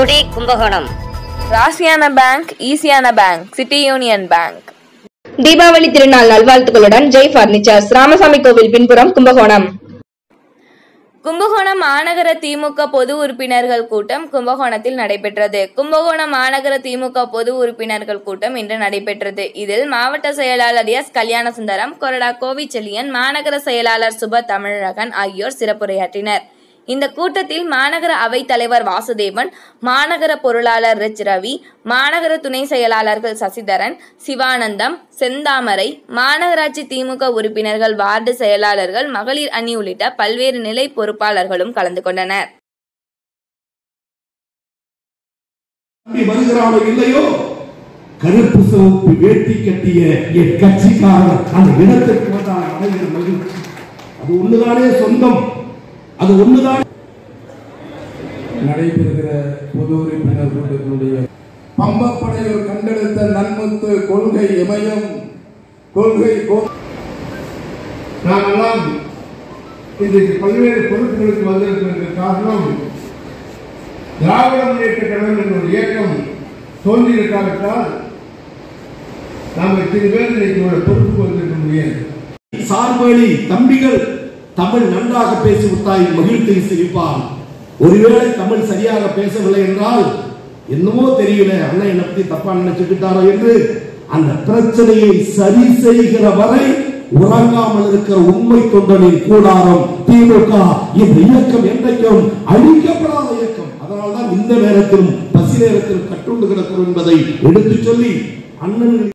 குடி கும்பகோணம் ராசியான பேங்க் ஈசியான bank City Union Bank Deepavali திருநாள் நல்வாழ்த்துக்களுடன் ஜெய் பர்னிச்சர்ஸ் ராமசாமி கோவில் பின்புறம் கும்பகோணம் கும்பகோணம் மாநகர திமுக பொது உறுப்பினர்கள் கூட்டம் கும்பகோணத்தில் நடைபெற்றது கும்பகோணம் மாநகர திமுக பொது உறுப்பினர்கள் கூட்டம் இன்று நடைபெற்றது இதில் மாவட்ட செயலாளர் எஸ் கல்யாணசுந்தரம் கொரடா கோவிச்செழியன் மாநகர செயலாளர் சுப தமிழகன் ஆகியோர் சிறப்புரையாற்றினர் இந்த கூட்டத்தில் மாநகர அவைத் தலைவர் வாசுதேவன் மாநகர பொருளாளர் ரிச் ரவி மாநகர துணை செயலாளர்கள் சசிதரன் சிவானந்தம் செந்தாமரை மாநகராட்சி திமுக உறுப்பினர்கள் வார்டு செயலாளர்கள் மகளிர் அணி உள்ளிட்ட பல்வேறு நிலை பொறுப்பாளர்களும் கலந்து கொண்டனர் தம்பி வருகிறானோ இல்லையோ கருப்பு சிவப்பு வேட்டி கட்டிய என் கட்சிக்காரன் அந்த இடத்திற்கு வந்தால் அடைகிற மகிழ்ச்சி அது ஒண்ணுதானே சொந்தம் அது ஒண்ணுதான் நடைபெறுகிற பொது உறுப்பினர் கூட்டத்தினுடைய பம்பப்படையோர் கண்டெடுத்த நன்முத்து கொள்கை இமயம் கொள்கை கோ- நாமெல்லாம் இன்றைக்கு பல்வேறு பொறுப்புகளுக்கு வந்திருக்கின்ற காரணம் திராவிட முன்னேற்ற கழகம் என்ற ஒரு இயக்கம் தோன்றியிருக்காவிட்டால் நாம் இத்தனை பேர் இன்னைக்கு ஒரு பொறுப்புக்கு வந்திருக்க முடியாது சார்பேலி தம்பிகள் தமிழ் நன்றாக பேசிவிட்டாய் மகிழ்ச்சி சிரிப்பான் ஒருவேளை தமிழ் சரியாக பேசவில்லை என்றால் என்னமோ தெரியல அண்ணன் என்னை பத்தி தப்பா நினைச்சுக்கிட்டாரோ என்று அந்த பிரச்சனையை சரி செய்கிற வரை உறங்காமல் இருக்கிற உண்மை தொண்டனின் கூடாரம் திமுக இந்த இயக்கம் என்றைக்கும் அழிக்கப்படாத இயக்கம் அதனால்தான் இந்த நேரத்திலும் பசி நேரத்திலும் கட்டுண்டு கிடக்கும் என்பதை எடுத்துச் சொல்லி அண்ணன்